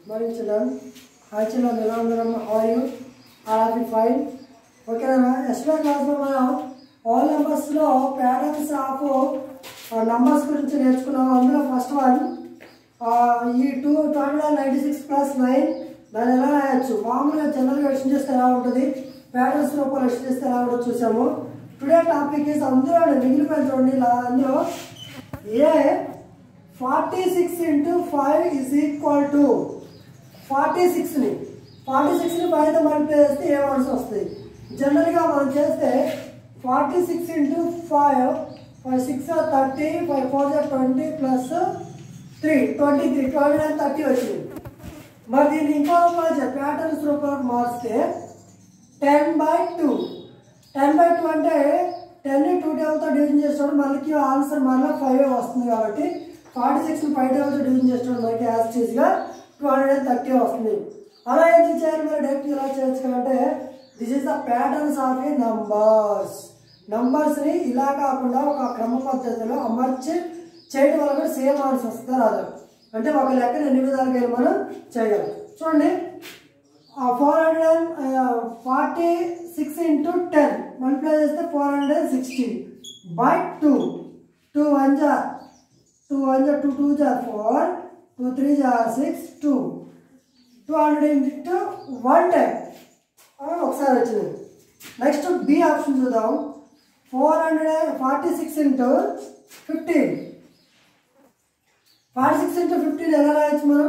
Morning children hi children ఎలా ఉన్నారమ్మా how you are be fine ఓకేనా ఎస్టర్డే క్లాస్లో మనం ఆల్ నెంబర్స్లో ప్యాటర్న్స్ ఆఫ్ నంబర్స్ గురించి నేర్చుకున్నాం అందులో ఫస్ట్ వన్ ఈ two two hundred ninety six plus nine దాన్ని ఎలా రాయొచ్చు మామూలుగా జనరల్గా ఎక్షన్ చేస్తే ఎలా ఉంటుంది ప్యాటర్న్స్ రూపంలో ఎక్షన్ చేస్తే ఎలా ఉంటుందో చూసాము టుడే టాపిక్ ఇస్ అందులో మిగిలిపోయిన చూడండి ఇలా అందులో ఏ forty six into five is equal to forty సిక్స్ని ఫార్టీ సిక్స్ని పైన మల్టిప్లై చేస్తే ఏ వర్డ్స్ వస్తాయి జనరల్గా మనం చేస్తే forty six into five five six thirty five four twenty plus three twenty three twenty nine thirty వచ్చింది మరి దీన్ని ఇంకో రూపంలో ప్యాటర్న్స్ రూపంలో మార్చితే ten by two ten by two అంటే టెన్ టూ టేబుల్తో డివిజన్ చేసినప్పుడు మనకి ఆన్సర్ మళ్ళీ ఫైవ్ వస్తుంది కాబట్టి ఫార్టీ సిక్స్ ఫైవ్ టేబుల్తో డివిజన్ చేసినప్పుడు మనకి యాజ్ చీజ్గా టూ హండ్రెడ్ అండ్ థర్టీ వస్తుంది అలా ఎందుకు చేయాలి మరి డైరెక్ట్ ఇలా చేయొచ్చు అంటే this is the patterns of a numbers నంబర్స్ని ఇలా కాకుండా ఒక క్రమ పద్ధతిలో అమర్చి చేయడం వల్ల కూడా సేమ్ ఆన్సర్ వస్తుంది రాదు అంటే ఒక లెక్కను ఎన్ని విధాలుగా మనం చేయగలం చూడండి four hundred forty six into ten multiply చేస్తే four hundred sixty by two two one జార్ టూ వన్ జార్ టూ టూ జార్ ఫోర్ టూ త్రీ జార్ six two two hundred into one time ఒకసారి వచ్చింది నెక్స్ట్ బి ఆప్షన్ చూద్దాం four hundred forty six into fifteen forty six into fifteen ఎలా రాయొచ్చు మనం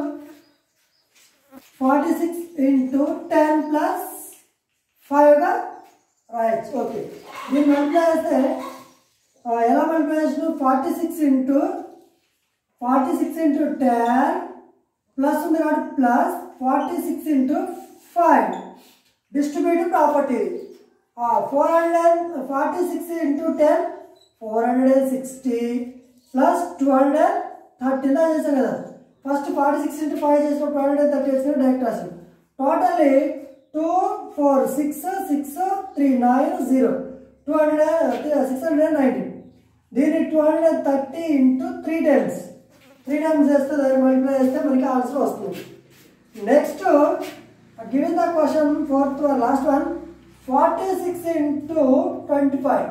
forty six into ten plus ఫైవ్గా రాయొచ్చు ఓకే దీన్ని మల్టిప్లై చేస్తే ఆ, ఎలా మల్టిప్లై చేసిన forty six into forty six into ten plus ఉంది కాబట్టి plus forty six into five distributive property four hundred forty six into ten four hundred and sixty plus two hundred thirty దా చేసాం కదా first forty six into five చేసిన two hundred thirty వేసిన direct రాసాం totally two four six six three nine zero two hundred six hundred nineteen దీన్ని two hundred thirty into three times three times చేస్తే దాన్ని multiply చేస్తే మనకి answer వస్తుంది next given the question fourth one last one forty six into twenty five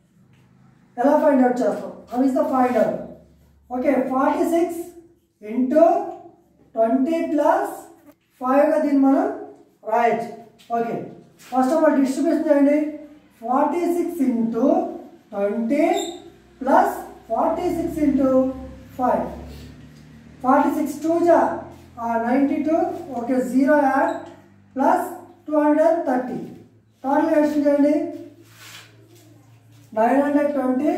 ఎలా find out చేస్తాం how is the find out okay forty six into twenty plus ఫైవ్గా దీన్ని మనం రాయొచ్చు okay first of all distribution చేయండి forty six into twenty plus forty six into five forty six two జా ninety two okay zero add plus two hundred thirty total addition చేయండి nine hundred twenty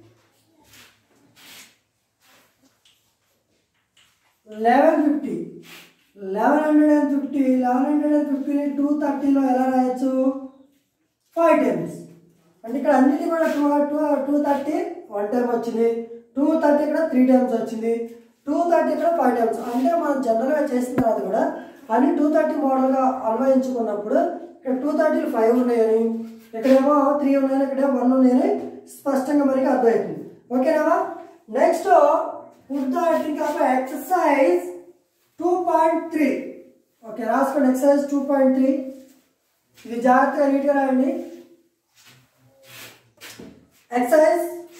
eleven fifty eleven hundred and fifty eleven hundred and fifty two థర్టీలో ఎలా రాయొచ్చు five times అంటే ఇక్కడ అన్నిటి కూడా two two two thirty one time వచ్చింది two thirty ఇక్కడ త్రీ టైమ్స్ వచ్చింది టూ థర్టీ ఇక్కడ ఫైవ్ టైమ్స్ అంటే మనం జనరల్గా చేసిన తర్వాత కూడా అన్ని టూ థర్టీ మోడల్గా అన్వయించుకున్నప్పుడు ఇక్కడ టూ థర్టీలు ఫైవ్ ఉన్నాయని ఇక్కడేమో త్రీ ఉన్నాయని ఇక్కడేమో వన్ ఉన్నాయని స్పష్టంగా మనకి అర్థమవుతుంది ఓకేనా నెక్స్ట్ ఉదాహరణ of exercise two point three okay రాసుకోండి ఎక్సర్సైజ్ టూ పాయింట్ త్రీ ఇది జాగ్రత్తగా నీట్గా రాయండి exercise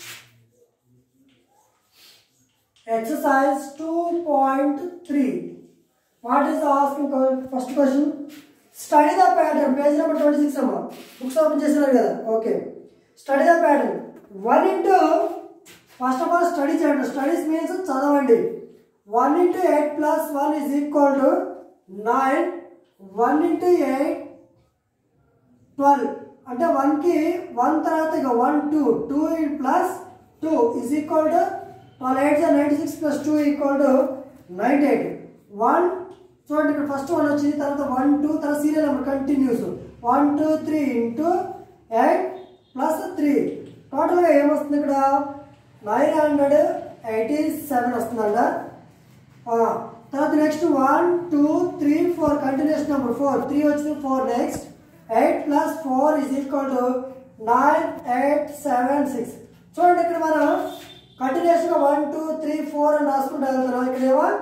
exercise 2.3 what is the asking que- first question study the pattern page number 26 అమ్మా బుక్స్ ఓపెన్ చేసినారు కదా okay study the pattern one into first of all study చేయండి studies means చదవండి one into eight plus one is equal to nine one into eight twelve అంటే వన్కి one తర్వాత ఇక one two two plus two is equal to twelve eight ninety six plus two equal to ninety eight one చూడండి ఇక్కడ first one వచ్చింది తర్వాత one two తర్వాత serial number continues one two three into eight plus three టోటల్గా ఏమొస్తుంది ఇక్కడ nine hundred eighty seven వస్తుందంట ఆ, తర్వాత next one two three four continues number four three వచ్చింది four next eight plus four is equal to nine eight seven six చూడండి ఇక్కడ మనం కంటిన్యూస్గా వన్ టూ త్రీ ఫోర్ అని రాసుకుంటూ వెళ్తున్నాం ఇక్కడేమో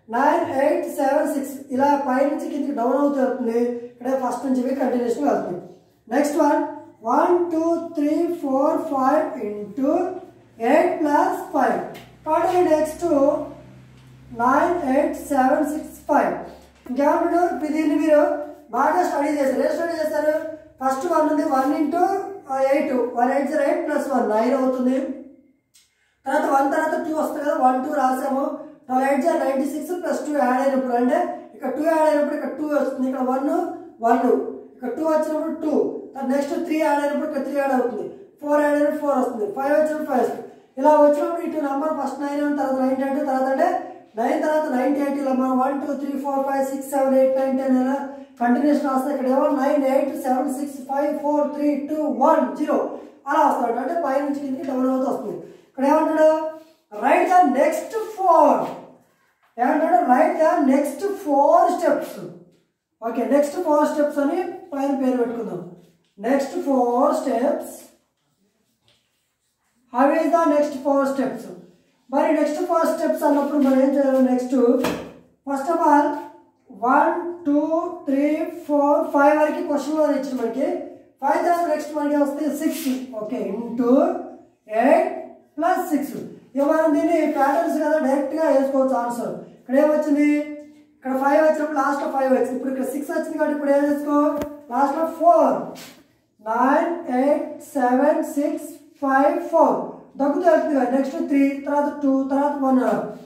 నైన్ ఎయిట్ సెవెన్ సిక్స్ ఇలా పై నుంచి కిందికి డౌన్ అవుతూ వెళ్తుంది ఇక్కడ ఫస్ట్ నుంచి కంటిన్యూషన్ వెళ్తుంది next one one two three four five into eight plus five కాబట్టి next nine eight seven six five ఇంకేమంటాడు దీన్ని మీరు బాగా స్టడీ చేశారు ఏం స్టడీ చేస్తారు ఫస్ట్ వన్ ఉంది one into eight one eight zero eight plus one nine అవుతుంది తర్వాత వన్ తర్వాత టూ వస్తుంది కదా వన్ టూ రాసాము twelve eight zero ninety six plus two add అయినప్పుడు అంటే ఇక్కడ టూ యాడ్ అయినప్పుడు ఇక్కడ టూ వస్తుంది ఇక్కడ వన్ వన్ ఇక్కడ టూ వచ్చినప్పుడు టూ నెక్స్ట్ త్రీ యాడ్ అయినప్పుడు ఇక్కడ త్రీ యాడ్ అవుతుంది ఫోర్ యాడ్ అయినప్పుడు ఫోర్ వస్తుంది ఫైవ్ వచ్చినప్పుడు ఫైవ్ వస్తుంది ఇలా వచ్చినప్పుడు ఇటు నెంబర్ ఫస్ట్ నైన్ తర్వాత నైన్టీ ఎయిట్ తర్వాత అంటే నైన్ తర్వాత నైన్టీ ఎయిట్ ఇలా మనం one two three four five six seven eight nine ten ఇలా కంటిన్యూషన్ వస్తే ఇక్కడ ఏమో nine eight seven six five four three two one zero అలా వస్తాడు అంటే పై నుంచి కిందకి డబుల్ అవుతూ వస్తుంది ఇక్కడ ఏమంటాడు రైట్ ద నెక్స్ట్ ఫోర్ ఏమంటాడు right the next four steps okay next four steps అని పైన పేరు పెట్టుకుందాం next four steps how is the next four steps మరి నెక్స్ట్ ఫోర్ స్టెప్స్ అన్నప్పుడు మనం ఏం చేయాలి next first of all one two three four five వరకు క్వశ్చన్లో ఇచ్చింది మనకి ఫైవ్ తర్వాత నెక్స్ట్ మనకి వస్తే six okay into eight plus six ఇక మనం దీన్ని ప్యాటర్న్స్ కదా డైరెక్ట్గా వేసుకోవచ్చు ఆన్సర్ ఇక్కడ ఏమొచ్చింది ఇక్కడ ఫైవ్ వచ్చినప్పుడు లాస్ట్లో ఫైవ్ వచ్చింది ఇప్పుడు ఇక్కడ సిక్స్ వచ్చింది కాబట్టి ఇప్పుడు ఏం చేసుకో లాస్ట్లో four nine eight seven six five four దగ్గుతూ వెళ్తుంది కదా నెక్స్ట్ త్రీ తర్వాత టూ తర్వాత one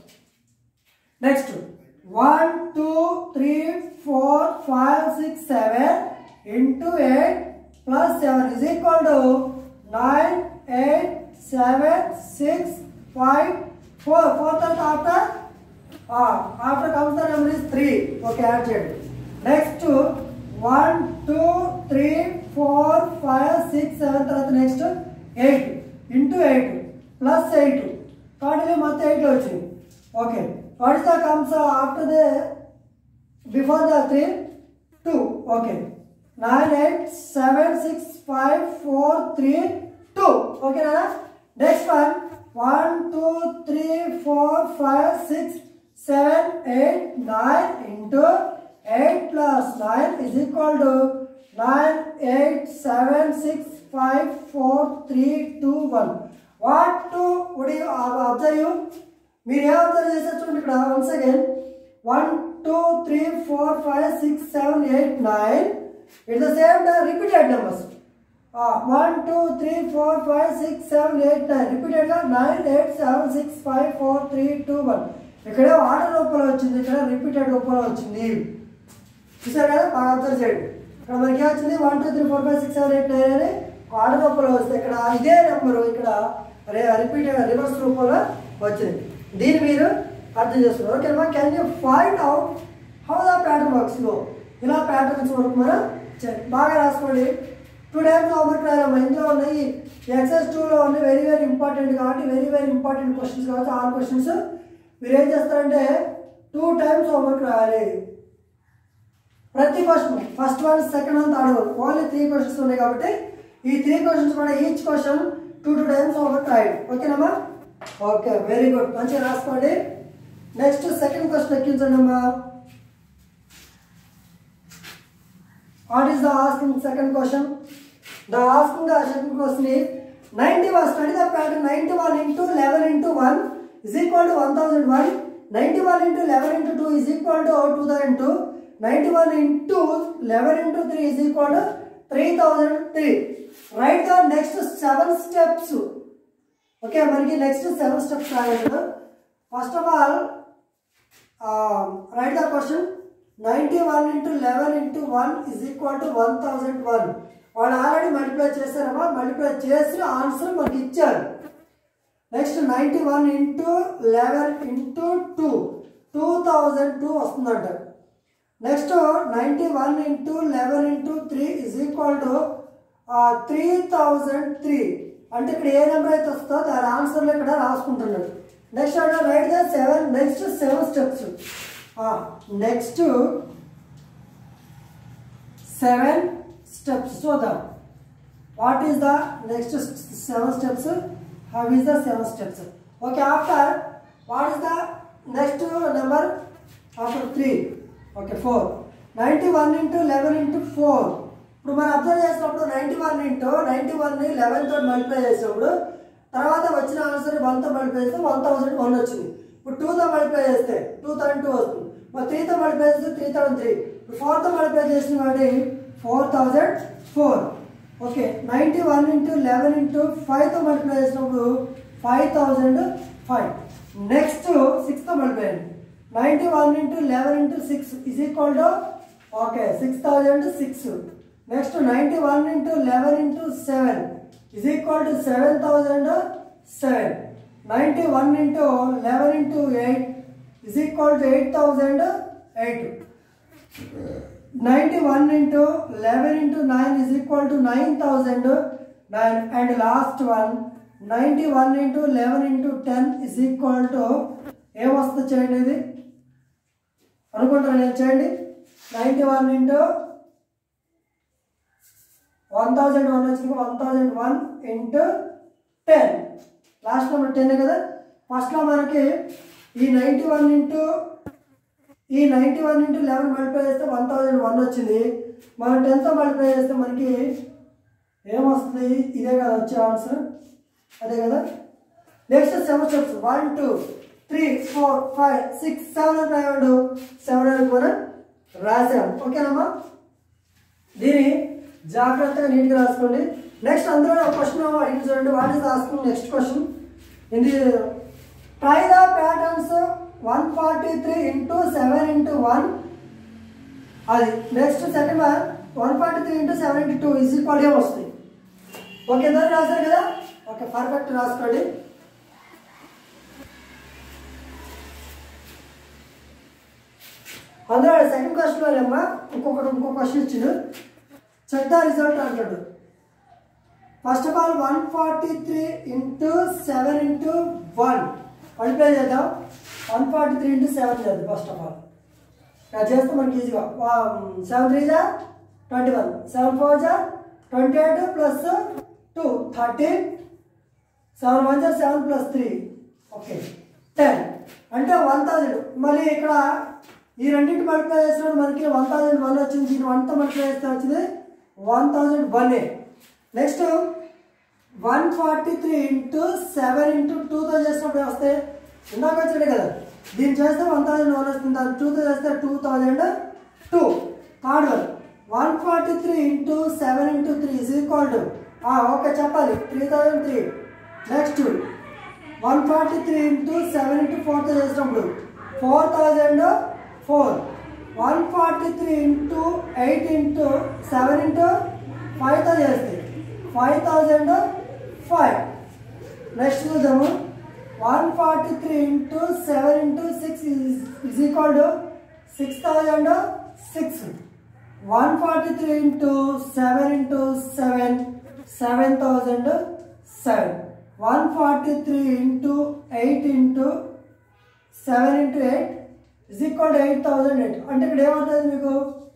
next one two three four five six seven into eight plus seven is equal to nine eight seven six five four four తర్వాత after after comes the number is three okay add చేయండి next one two three four five six seven తర్వాత next eight into eight plus eight కాబట్టి మొత్తం ఎయిట్లో వచ్చింది okay what is the comes after the before the three two okay nine eight seven six five four three two ఓకేనా next one one two three four five six seven eight nine into eight plus nine is equal to nine eight seven six five four three two one what to would you observe మీరు ఏం observe చేశారు చూడండి ఇక్కడ once again one two three four five six seven eight nine it the same repeated numbers one two three four five six seven eight nine రిపీటెడ్గా nine eight seven six five four three two one ఇక్కడే order రూపంలో వచ్చింది ఇక్కడ repeated రూపంలో వచ్చింది చూసారు కదా బాగా అబ్జర్వ్ చేయండి ఇక్కడ మనకి వచ్చింది one two three four five six seven eight nine అని ఆర్డర్ రూపంలో వస్తే ఇక్కడ ఇదే నెంబరు ఇక్కడ రిపీటెడ్ రివర్స్ రూపంలో వచ్చింది దీన్ని మీరు అర్థం చేసుకున్నారు ఓకేనా can you find out how the pattern works లో ఇలా ప్యాటర్న్స్ వరకు మనం చే- బాగా రాసుకోండి టూ టైమ్స్ హోంవర్క్ రాయాలమ్మా ఇందులో ఉన్నాయి ఎక్సైజ్ టూలో ఉన్నాయి వెరీ వెరీ ఇంపార్టెంట్ కాబట్టి వెరీ వెరీ ఇంపార్టెంట్ క్వశ్చన్స్ కాబట్టి ఆల్ క్వశ్చన్స్ మీరు ఏం చేస్తారంటే టూ టైమ్స్ హోంవర్క్ రాయాలి ప్రతి question first one second one third one only three questions ఉన్నాయి కాబట్టి ఈ త్రీ క్వశ్చన్స్ కూడా each question two two times homework రాయండి ఓకేనమ్మా ఓకే వెరీ గుడ్ మంచిగా రాసుకోండి నెక్స్ట్ సెకండ్ క్వశ్చన్ ఎక్కించండి అమ్మా what is the asking second question the asking the second question is ninety one study the pattern ninety one into eleven into one is equal to one thousand one ninety one into eleven into two is equal to two thousand two ninety one into eleven into three is equal to three thousand three right the next seven steps okay మనకి next seven steps రాయాలి first of all right the question ninety one into eleven into one is equal to one thousand one వాళ్ళు already multiply చేశారమ్మా multiply చేసి answer మనకి ఇచ్చారు next ninety one into eleven into two two thousand two వస్తుందంట next ninety one into eleven into three is equal to three thousand three అంటే ఇక్కడ ఏ number అయితే వస్తుందో దాని ఆన్సర్లో ఇక్కడ రాసుకుంటున్నాడు నెక్స్ట్ అంటే right the seven next seven steps next seven steps చూద్దాం what is the next seven steps how is the seven steps okay after what is the next number after three okay four ninety one into eleven into four ఇప్పుడు మనం observe చేసినప్పుడు ninety one into ninety వన్ని eleven తోటి multiply చేసినప్పుడు తర్వాత వచ్చిన answer వన్తో multiply చేస్తే వన్ థౌసండ్ వన్ వచ్చింది ఇప్పుడు టూతో మల్టిప్లై చేస్తే టూ థౌసండ్ టూ వస్తుంది మరి త్రీతో మల్టిప్లై చేస్తే త్రీ థౌసండ్ త్రీ ఇప్పుడు ఫోర్తో మల్టిప్లై చేసిన వాడి four thousand four okay ninety one into eleven into ఫైవ్తో మల్టిప్లై చేసినప్పుడు ఫైవ్ థౌజండ్ ఫైవ్ నెక్స్ట్ సిక్స్తో మల్టిప్లై అండి ninety one into eleven into six is equal to okay six thousand six next ninety one into eleven into seven is equal to seven thousand seven ninety one into eleven into eight is equal to eight thousand eight ninety one into eleven into nine is equal to nine thousand nine and last one ninety one into eleven into ten is equal to ఏమొస్తుంది చేయండి ఇది అనుకుంటాను నేను చేయండి ninety one into one thousand one వచ్చింది one thousand one into ten last number ten కదా ఫస్ట్లో మనకి ఈ నైంటీ వన్ ఇంటూ ఈ ninety one into eleven multiply చేస్తే వన్ థౌజండ్ వన్ వచ్చింది మనం టెన్తో మల్టిప్లై చేస్తే మనకి ఏమొస్తుంది ఇదే కదా వచ్చే ఆన్సర్ అదే కదా next seven steps one two three four five six seven రాయండు సెవెన్ అని మనం రాసాం ఓకేనమ్మా దీన్ని జాగ్రత్తగా నీట్గా రాసుకోండి నెక్స్ట్ అందులో ఒక క్వశ్చన్ అడిగి చూడండి what is asking next question ఇది try the patterns one forty three into seven into one అది next second one one forty three into seven into two is equal ఏం వస్తుంది ఓకే ఇద్దరు రాశారు కదా ఓకే పర్ఫెక్ట్ రాసుకోండి అందులో సెకండ్ క్వశ్చన్లో ఏమ్మా ఇంకొకటి ఇంకో క్వశ్చన్ ఇచ్చిండు చెక్ ద రిజల్ట్ అంటాడు first of all one forty three into seven into one multiply చేద్దాం one forty three into seven చేద్దాం ఫస్ట్ ఆఫ్ ఆల్ అది చేస్తే మనకి ఈజీగా సెవెన్ త్రీ జా ట్వంటీ వన్ సెవెన్ ఫోర్ జా twenty eight plus two thirteen seven one జా seven plus three okay ten అంటే వన్ థౌజండ్ మళ్ళీ ఇక్కడ ఈ రెండింటి మల్టిప్లై చేసినప్పుడు మనకి వన్ థౌజండ్ వన్ వచ్చింది దీని వన్తో మల్టిప్లై చేస్తే వచ్చింది వన్ థౌజండ్ వన్ ఏ next one forty three into seven into టూతో చేసినప్పుడు వస్తే ఇందాక వచ్చాడు కదా దీన్ని చేస్తే వన్ థౌజండ్ వన్ వస్తుంది దాన్ని టూతో చేస్తే two thousand two third one one forty three into seven into three is equal to okay చెప్పాలి three thousand three next one forty three into seven into ఫోర్తో చేసినప్పుడు four thousand four one forty three into eight into seven into ఫైవ్తో చేస్తే five thousand five next చూద్దాము one forty three into seven into six is equal to six thousand six one forty three into seven into seven seven thousand seven one forty three into eight into seven into eight is equal to eight thousand eight అంటే ఇక్కడ ఏమవుతుంది మీకు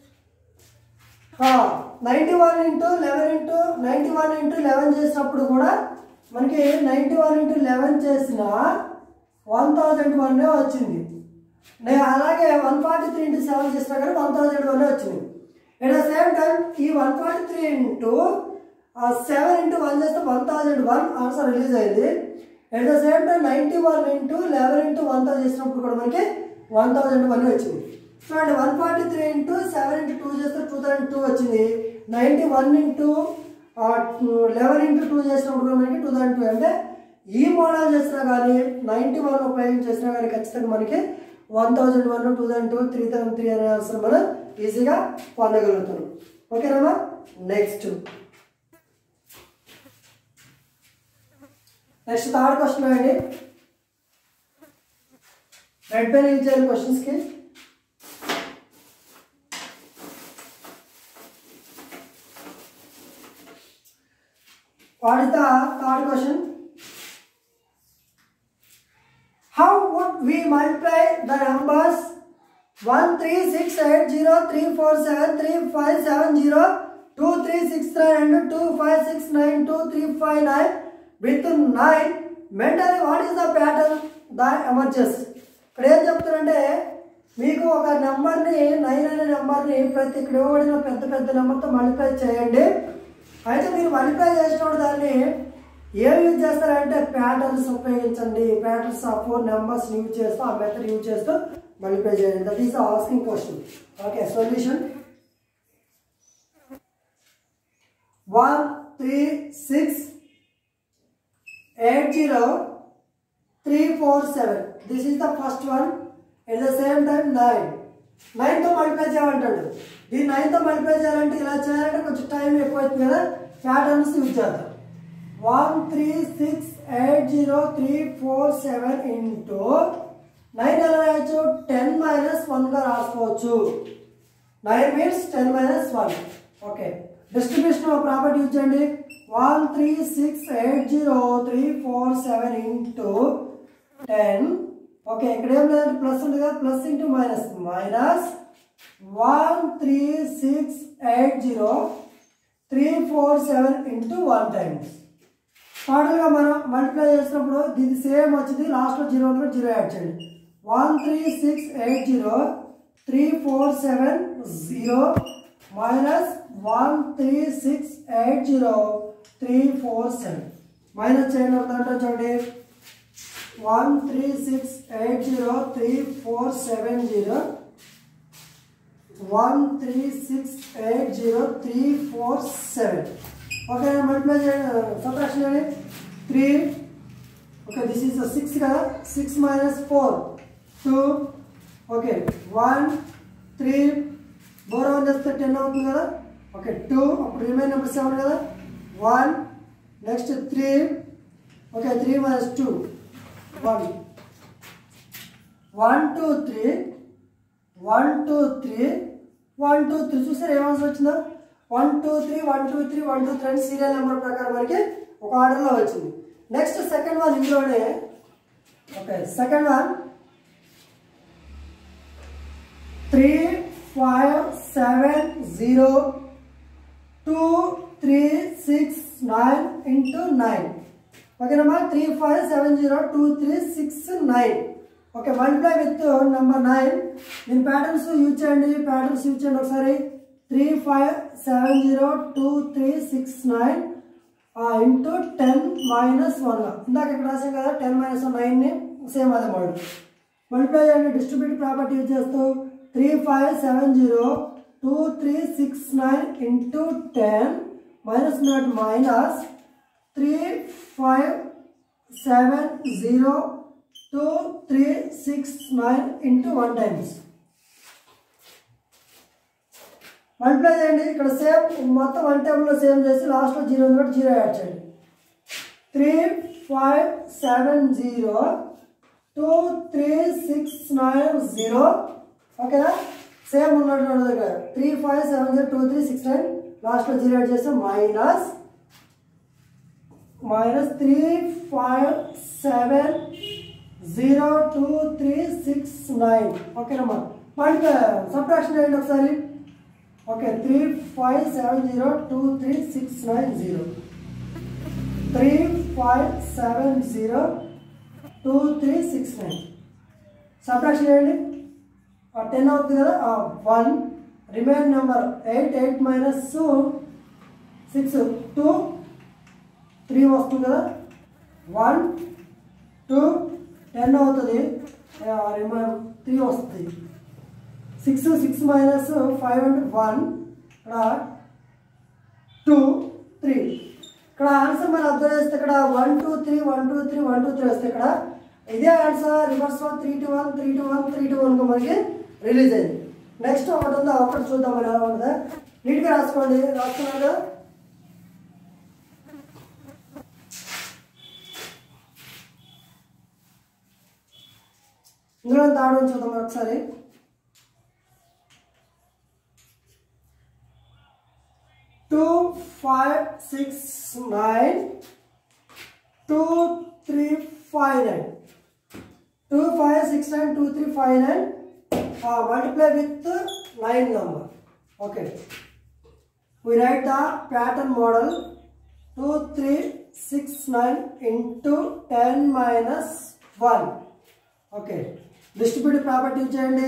ninety one into eleven into ninety one into eleven చేసినప్పుడు కూడా మనకి ninety one into eleven చేసిన one thousand one వచ్చింది నేను అలాగే one forty three into seven చేసినా కానీ వన్ థౌజండ్ వన్ వచ్చింది ఎట్ ద సేమ్ టైం ఈ one forty three into seven into one చేస్తే one thousand one answer release అయింది at the same time ninety one into eleven into one thousand చేసినప్పుడు కూడా మనకి one thousand one వచ్చింది చూడండి one forty three into seven into two చేస్తే two thousand two వచ్చింది ninety one into eleven into two చేసినప్పుడు కూడా మనకి టూ థౌసండ్ టూ అంటే ఈ మోడల్ చేసినా కానీ నైంటీ వన్ ఉపయోగించి చేసినా కానీ ఖచ్చితంగా మనకి one thousand one two thousand two three thousand three అనే ఆన్సర్ మనం ఈజీగా పొందగలుగుతున్నాం ఓకేనా నెక్స్ట్ నెక్స్ట్ థర్డ్ క్వశ్చన్ అండి రెడ్ పెన్ యూజ్ చేయాలి క్వశ్చన్స్కి What is the third question? How would we multiply the numbers 1, 3, 6, 8, 0, 3, 4, 7, 3, 5, 7, 0, 2, 3, 6, 9, and 2, 5, 6, 9, 2, 3, 5, 9 with 9? Mentally, what is the pattern that emerges? ఇక్కడ ఏం చెప్తారంటే మీకు ఒక నెంబర్ని నైన్ అనే నెంబర్ని ప్రతి ఇక్కడ ఇవ్వబడిన పెద్ద పెద్ద నెంబర్తో మల్టిప్లై చేయండి అయితే మీరు మల్టిప్లై చేసినప్పుడు దాన్ని ఏం యూజ్ చేస్తారంటే ప్యాటర్న్స్ ఉపయోగించండి patterns of four numbers use చేస్తూ ఆ మెథడ్ యూజ్ చేస్తూ మల్టిప్లై చేయండి that is asking question okay solution one three six eight zero three four seven this is the first one at the same time nine నైన్తో multiply చేయాలంటాడు ఈ నైన్తో multiply చేయాలంటే ఇలా చేయాలంటే కొంచెం టైం ఎక్కువ అవుతుంది కదా ప్యాటర్న్స్ యూజ్ చేద్దాం one three six eight zero three four seven into nine ఎలా రాయొచ్చు టెన్ మైనస్ వన్గా రాసుకోవచ్చు nine means ten minus one okay distribution of property use చేయండి one three six eight zero three four seven into ten okay ఇక్కడ ఏం లేదంటే plus ఉంది కదా plus into minus minus one three six eight zero three four seven into one times టోటల్గా మనం multiply చేసినప్పుడు దీని సేమ్ వచ్చింది లాస్ట్లో జీరో కూడా జీరో యాడ్ చేయండి one three six eight zero three four seven zero minus one three six eight zero three four seven minus చేయండి అవుతుందంటే చూడండి one three six eight zero three four seven zero one three six eight zero three four seven okay multiply చేయండి subtraction చేయండి three okay this is six కదా six minus four two okay one three four one చేస్తే ten అవుతుంది కదా okay two అప్పుడు remain number seven కదా one next three okay three minus two one one two three one two three one two three చూసారు ఏం answer వచ్చిందో one two three one two three one two three అని serial number ప్రకారం మనకి ఒక ఆర్డర్లో వచ్చింది నెక్స్ట్ సెకండ్ వన్ ఇందులోనే okay second one three five seven zero two three six nine into nine ఓకేనమ్మా three five seven zero two three six nine okay multiply with number nine దీని patterns use చేయండి patterns use చేయండి ఒకసారి three five seven zero two three six nine into ten minus one ఇందాక ఇక్కడ రాసాం కదా ten minus నైన్ని same అదే మోడల్ మల్టిప్లై చేయండి డిస్ట్రిబ్యూట్ ప్రాపర్టీ యూజ్ చేస్తూ three five seven zero two three six nine into ten minus not minus three five seven zero two three six nine into one times multiply చేయండి ఇక్కడ same మొత్తం one టైంలో same చేసి లాస్ట్లో zero కూడా zero add చేయండి three five seven zero two three six nine zero ఓకేనా same ఉన్నటువంటి దగ్గర three five seven zero two three six nine లాస్ట్లో జీరో యాడ్ చేస్తే minus minus three five seven zero two three six nine ఓకేనమ్మా మళ్ళీ subtraction చేయండి ఒకసారి okay three five seven zero two three six nine zero three five seven zero two three six nine subtraction చేయండి ten అవుతుంది కదా one remain number eight eight minus six two three వస్తుంది కదా one two ten అవుతుంది remain three వస్తుంది six six minus five and one ఇక్కడ two three ఇక్కడ answer మనం అబ్జర్వ్ చేస్తే ఇక్కడ one two three one two three one two three వస్తే ఇక్కడ ఇదే answer reverse one three two one three two one three two వన్గా మనకి రిలీజ్ అయింది నెక్స్ట్ ఒకటి ఉందో ఒకటి చూద్దాం మరి ఎలా ఉంటుందా నీట్గా రాసుకోండి రాసుకున్నారు కదా ఇందులో తాడు చూద్దాం మరి ఒకసారి two five six nine two three five nine two five six nine two three five nine multiply with nine number okay we write the pattern model 2 3 6 9 into 10 minus 1 okay distributive property use చేయండి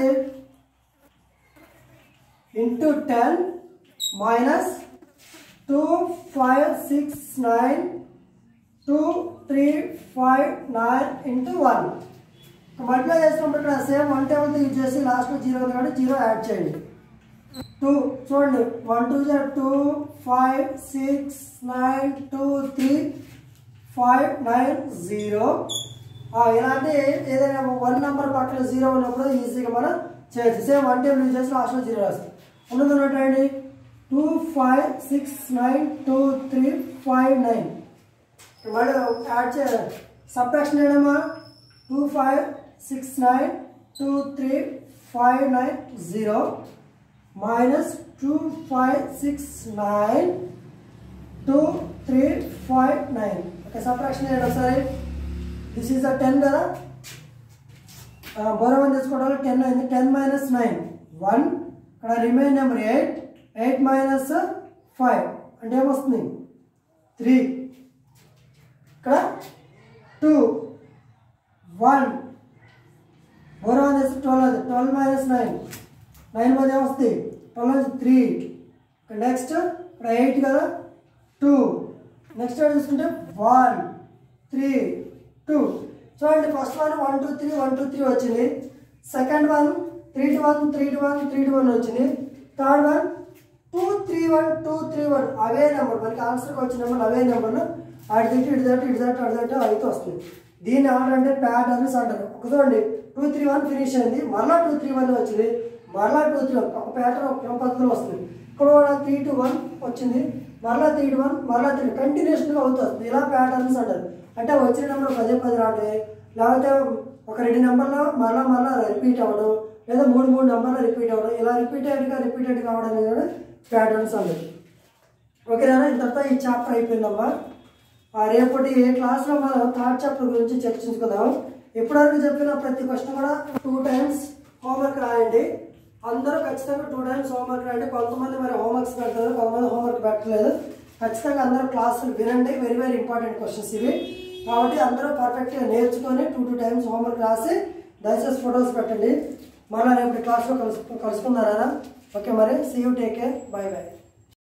into ten minus two five six nine two three five nine into one multiply చేసినప్పుడు ఇక్కడ same one table use చేసి లాస్ట్లో zero ఉంది కాబట్టి zero add చేయండి two చూడండి one two జా two five six nine two three five nine zero ఇలాంటి ఏదైనా వన్ నెంబర్ పక్కన జీరో ఉన్నప్పుడు ఈజీగా మనం చేయొచ్చు సేమ్ వన్ టేబుల్ యూజ్ చేసి లాస్ట్లో జీరో రాస్తాం ఉన్నది ఉన్నట్టండి two five six nine two three five nine మళ్ళీ యాడ్ చే సబ్ట్రాక్షన్ చేయడమా two five six nine two three five nine zero minus two five six nine two three five nine okay subtraction చేయండి ఒకసారి this is a ten కదా బోరవన్ తీసుకోవడం ten అయింది ten minus nine one ఇక్కడ remain number eight eight minus five అంటే ఏమొస్తుంది three ఇక్కడ two one బోరవన్ చేస్తే ట్వెల్వ్ అది ట్వెల్వ్ మైనస్ నైన్ నైన్ మీద ఏమొస్తుంది ట్వెల్వ్ వచ్చి త్రీ నెక్స్ట్ ఇక్కడ ఎయిట్ కదా టూ నెక్స్ట్ చూసుకుంటే వన్ త్రీ టూ చూడండి first one one two three one two three వచ్చింది second one three two one three two one three two one వచ్చింది third one two three one two three one అవే number మనకి ఆన్సర్కి వచ్చిన number అవే నెంబర్లు అటు తిట్టి ఇటు తట్టు ఇటు తట్టు అటు తట్టు అయితే వస్తుంది దీన్ని ఏమంటారంటే ప్యాటర్న్స్ అంటారు ఒక చూడండి టూ త్రీ వన్ ఫినిష్ అయింది మరలా టూ త్రీ వన్ వచ్చింది మరలా టూ త్రీ వన్ ఒక ప్యాటర్న్ ఒక క్రమ పద్ధతిలో వస్తుంది ఇక్కడ కూడా త్రీ టు వన్ వచ్చింది మరలా త్రీ టు వన్ మరలా త్రీ కంటిన్యూషన్గా అవుతుంది ఇలా ప్యాటర్న్స్ అంటారు అంటే వచ్చిన నెంబర్ పదే పది రావడం లేకపోతే ఒక రెండు నెంబర్లో మరలా మరలా రిపీట్ అవ్వడం లేదా మూడు మూడు నెంబర్లో రిపీట్ అవ్వడం ఇలా రిపీటెడ్గా రిపీటెడ్ కావడం అనేది ప్యాటర్న్స్ అంటారు ఓకేనా ఇంతతో ఈ చాప్టర్ అయిపోయిందమ్మా ఆ రేపటి క్లాస్లో మనం థర్డ్ చాప్టర్ గురించి చర్చించుకుందాం ఇప్పటివరకు చెప్పిన ప్రతి క్వశ్చన్ కూడా టూ టైమ్స్ హోంవర్క్ రాయండి అందరూ ఖచ్చితంగా టూ టైమ్స్ హోంవర్క్ రాయండి కొంతమంది మరి హోంవర్క్స్ పెడతారు కొంతమంది హోంవర్క్ పెట్టలేదు ఖచ్చితంగా అందరూ క్లాసులు వినండి వెరీ వెరీ ఇంపార్టెంట్ క్వశ్చన్స్ ఇవి కాబట్టి అందరూ పర్ఫెక్ట్గా నేర్చుకొని టూ టూ టైమ్స్ హోంవర్క్ రాసి దయచేసి ఫొటోస్ పెట్టండి మళ్ళీ రేపటి క్లాస్లో కలుసు కలుసుకుందారా ఓకే మరి see you take care bye bye